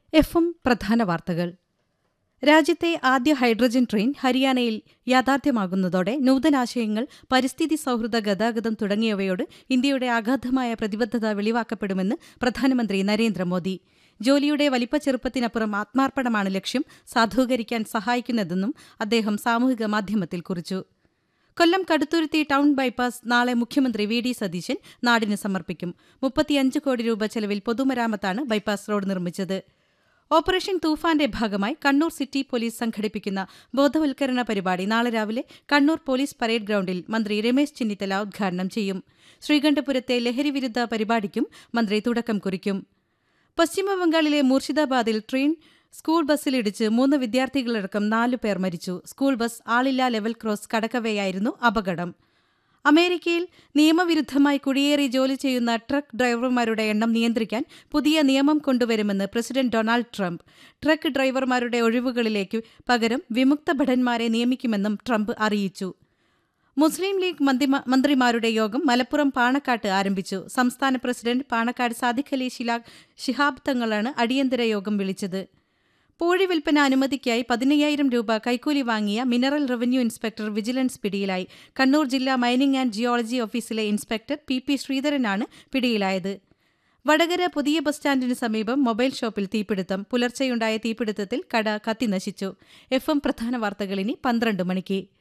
F M പ്രധാന വാർത്തകൾ രാജ്യത്തെ ആദ്യ ഹൈഡ്രജൻ ട്രെയിൻ ഹരിയാനയിൽ യാഥാർത്ഥ്യമാകുന്നതോടെ നൂതനാശയങ്ങൾ പരിസ്ഥിതി സൌഹൃദ ഗതാഗതം തുടങ്ങിയവയോട് ഇന്ത്യയുടെ അഗാധമായ പ്രതിബദ്ധത വെളിവാക്കപ്പെടുമെന്ന് പ്രധാനമന്ത്രി നരേന്ദ്രമോദി ജോലിയുടെ വലിപ്പച്ചെറുപ്പത്തിനപ്പുറം ആത്മാർപ്പണമാണ് ലക്ഷ്യം സാധൂകരിക്കാൻ സഹായിക്കുന്നതെന്നും അദ്ദേഹം സാമൂഹിക മാധ്യമത്തിൽ കുറിച്ചു കൊല്ലം കടുത്തുരുത്തി ടൗൺ ബൈപ്പാസ് നാളെ മുഖ്യമന്ത്രി വി ഡി സതീശൻ നാടിന് സമർപ്പിക്കും മുപ്പത്തിയഞ്ച് കോടി രൂപ ചെലവിൽ പൊതുമരാമത്താണ് ബൈപ്പാസ് റോഡ് നിർമ്മിച്ചത് ഓപ്പറേഷൻ തൂഫാന്റെ ഭാഗമായി കണ്ണൂർ സിറ്റി പോലീസ് സംഘടിപ്പിക്കുന്ന ബോധവൽക്കരണ പരിപാടി നാളെ രാവിലെ കണ്ണൂർ പോലീസ് പരേഡ് ഗ്രൌണ്ടിൽ മന്ത്രി രമേശ് ചെന്നിത്തല ഉദ്ഘാടനം ചെയ്യും ശ്രീകണ്ഠപുരത്തെ ലഹരിവിരുദ്ധ പരിപാടിക്കും മന്ത്രി തുടക്കം കുറിക്കും പശ്ചിമബംഗാളിലെ മൂർഷിദാബാദിൽ ട്രെയിൻ സ്കൂൾ ബസ്സിലിടിച്ച് മൂന്ന് വിദ്യാർത്ഥികളടക്കം നാലു പേർ മരിച്ചു സ്കൂൾ ബസ് ആളില്ലാ ലെവൽ ക്രോസ് കടക്കവെയായിരുന്നു അപകടം അമേരിക്കയിൽ നിയമവിരുദ്ധമായി കുടിയേറി ജോലി ചെയ്യുന്ന ട്രക്ക് ഡ്രൈവർമാരുടെ എണ്ണം നിയന്ത്രിക്കാൻ പുതിയ നിയമം കൊണ്ടുവരുമെന്ന് പ്രസിഡന്റ് ഡൊണാൾഡ് ട്രംപ് ട്രക്ക് ഡ്രൈവർമാരുടെ ഒഴിവുകളിലേക്ക് പകരം വിമുക്ത ഭടന്മാരെ നിയമിക്കുമെന്നും ട്രംപ് അറിയിച്ചു മുസ്ലിം ലീഗ് മന്ത്രിമാരുടെ യോഗം മലപ്പുറം പാണക്കാട്ട് ആരംഭിച്ചു സംസ്ഥാന പ്രസിഡന്റ് പാണക്കാട് സാദിഖ് അലി ശിലാഗ് ശിഹാബ് തങ്ങളാണ് അടിയന്തര യോഗം വിളിച്ചത് പൂഴി വിൽപ്പന അനുമതിക്കായി പതിനയ്യായിരം രൂപ കൈക്കൂലി വാങ്ങിയ മിനറൽ റവന്യൂ ഇൻസ്പെക്ടർ വിജിലൻസ് പിടിയിലായി കണ്ണൂർ ജില്ലാ മൈനിംഗ് ആൻഡ് ജിയോളജി ഓഫീസിലെ ഇൻസ്പെക്ടർ പി പി ശ്രീധരനാണ് പിടിയിലായത് വടകര പുതിയ ബസ് സ്റ്റാൻഡിന് സമീപം മൊബൈൽ ഷോപ്പിൽ തീപിടുത്തം പുലർച്ചെയുണ്ടായ തീപിടുത്തത്തിൽ കട കത്തിനശിച്ചു എഫ് എം പ്രധാന വാർത്തകൾ ഇനി പന്ത്രണ്ട് മണിക്ക്